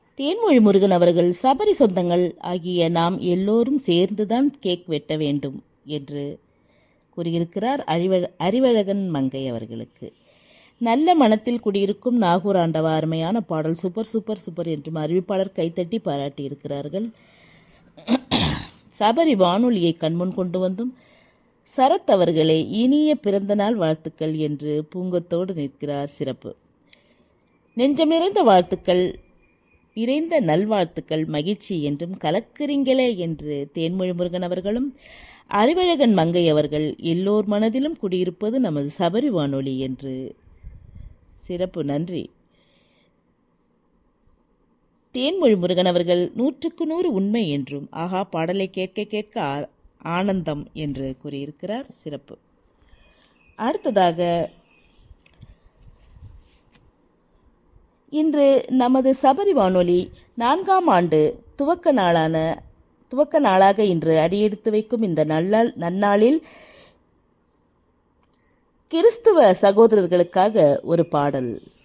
தேன்மொழி முருகன் அவர்கள் சபரி சொந்தங்கள் ஆகிய நாம் எல்லோரும் சேர்ந்துதான் கேக் வெட்ட வேண்டும் என்று கூறியிருக்கிறார் அறிவ அறிவழகன் மங்கை அவர்களுக்கு நல்ல மனத்தில் குடியிருக்கும் நாகூர் ஆண்டவா அருமையான பாடல் சூப்பர் சூப்பர் சூப்பர் என்றும் அறிவிப்பாளர் கைத்தட்டி பாராட்டியிருக்கிறார்கள் சபரி வானொலியை கண்முன் கொண்டு வந்தும் சரத் அவர்களே இனிய பிறந்தநாள் வாழ்த்துக்கள் என்று பூங்கத்தோடு நிற்கிறார் சிறப்பு நெஞ்சம் நிறைந்த வாழ்த்துக்கள் நிறைந்த நல்வாழ்த்துக்கள் மகிழ்ச்சி என்றும் கலக்குறீங்களே என்று தேன்மொழி முருகன் அவர்களும் அறிவழகன் மங்கை அவர்கள் எல்லோர் மனதிலும் குடியிருப்பது நமது சபரி வானொலி என்று சிறப்பு நன்றி தேன்மொழி முருகன் அவர்கள் நூற்றுக்கு நூறு உண்மை என்றும் ஆகா பாடலை கேட்க கேட்க ஆ- ஆனந்தம் என்று கூறியிருக்கிறார் சிறப்பு அடுத்ததாக இன்று நமது சபரி வானொலி நான்காம் ஆண்டு துவக்க நாளான துவக்க நாளாக இன்று அடியெடுத்து வைக்கும் இந்த நல்லாள் நன்னாளில் கிறிஸ்துவ சகோதரர்களுக்காக ஒரு பாடல்